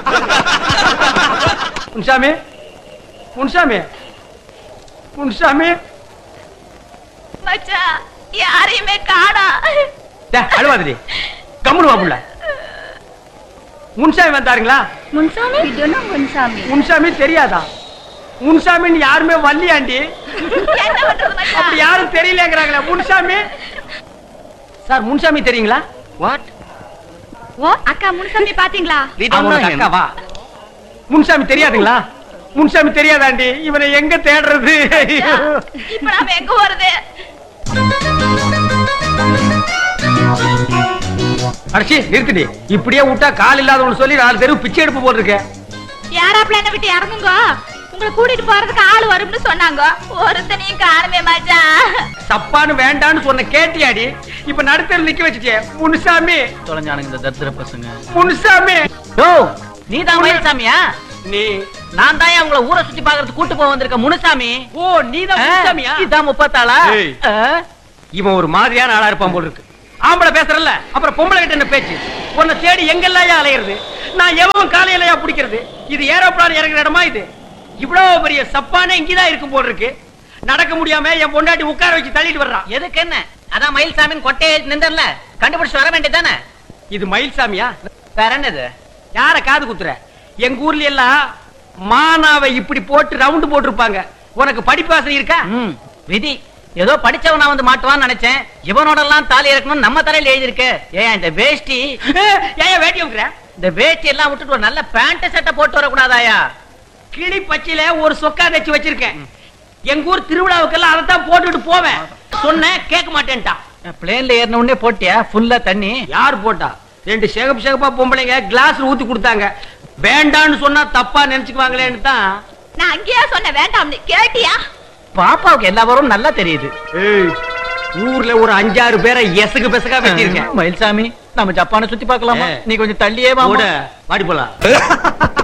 முன்சாமி முன்சாமி முன்சாமி மச்சான் யாரையுமே காணா டே, அழுவாதடி கம்முனு வா புள்ள முன்சாமி வந்தாருங்களா முன்சாமி இதுனா முன்சாமி முன்சாமி தெரியாதா முன்சாமின்னு யாருமே வரலையாண்டி என்ன பண்றது அப்படி மச்சான் யாரும் தெரியலங்கிறாங்களே முன்சாமி சார் முன்சாமி தெரியுங்களா வாட் ஓ அக்கா முன்சாமி பாத்தீங்களா அவனுக்கு அக்காவா முன்சாமி தெரியாதுங்களா முன்சாமி தெரியாதாண்டி இவனை எங்க தேடுறது இப்ப நாம எங்க போறது அடிச்சி நிறுத்திடி இப்படியே விட்டா கால் இல்லாதவனு சொல்லி நாலு தெருவு பிச்சை எடுப்பு போட்டிருக்கேன் யாராப்ல என்ன விட்டு இறங்குங்க உங்களை கூட்டிட்டு போறதுக்கு ஆள் வரும்னு சொன்னாங்க ஒருத்தனையும் காணுமே மச்சான் சப்பான்னு வேண்டான்னு சொன்ன கேட்டியாடி இப்ப நடுத்தர் நிக்க வச்சுட்டே முனுசாமி தொலைஞ்சானுங்க இந்த தத்திர பசங்க முனுசாமி ஓ நீ தான் மயில்சாமியா நீ நான் தான் உங்களை ஊரை சுத்தி பாக்குறது கூட்டு போக வந்திருக்க முனுசாமி ஓ நீதான் முனுசாமியா இதான் முப்பத்தாளா ஏய். இவன் ஒரு மாதிரியான ஆளா இருப்பான் போல இருக்கு ஆம்பளை பேசுறல்ல அப்புறம் பொம்பளை கிட்ட என்ன பேச்சு உன்னை தேடி எங்கெல்லாம் அலையிறது நான் எவன் காலையிலயா பிடிக்கிறது இது ஏரோப்ளான் இறங்குற இடமா இது இவ்வளவு பெரிய சப்பானே இங்கதான் இருக்கும் போல இருக்கு நடக்க முடியாம என் பொண்டாட்டி உட்கார வச்சு தள்ளிட்டு வர்றான் எதுக்கு என்ன அதான் மயில்சாமின்னு கொட்டையை நின்றல கண்டுபிடிச்சு வர வேண்டியதானே இது மயில்சாமியா வேற என்னது யார காது குத்துற எங்க ஊர்ல எல்லாம் மானாவை இப்படி போட்டு ரவுண்டு போட்டிருப்பாங்க உனக்கு படிப்பாசனை இருக்கா ம், விதி ஏதோ படிச்சவனா வந்து மாட்டுவான்னு நினைச்சேன் இவனோட எல்லாம் தாலி இறக்கணும் நம்ம தலையில எழுதிருக்கு ஏன் இந்த வேஷ்டி ஏன் வேட்டி வைக்கிற இந்த வேஷ்டி எல்லாம் விட்டுட்டு ஒரு நல்ல பேண்ட் சட்டை போட்டு வரக்கூடாதாயா கிளி பச்சையில ஒரு சொக்கா தச்சு வச்சிருக்கேன் எங்க ஊர் திருவிழாவுக்கெல்லாம் அதைத்தான் போட்டுட்டு போவேன் சொன்னேன் கேட்க மாட்டேன்ட்டான் பிளேன்ல ஏறின உடனே போட்டியா ஃபுல்லா தண்ணி யார் போட்டா ரெண்டு சிகப்பு சிகப்பா பொம்பளைங்க கிளாஸ்ல ஊத்தி கொடுத்தாங்க வேண்டான்னு சொன்னா தப்பா நினைச்சுக்குவாங்களேன்னு தான் நான் அங்கேயா சொன்ன வேண்டாம்னு கேட்டியா பாப்பாவுக்கு எல்லா வரும் நல்லா தெரியுது ஏய், ஊர்ல ஒரு அஞ்சாறு பேரை எசகு பெசகா வச்சிருக்கேன் மயில்சாமி நம்ம ஜப்பானை சுத்தி பார்க்கலாமா ஏ. நீ கொஞ்சம் தள்ளியே வா கூட வாடி போலாம்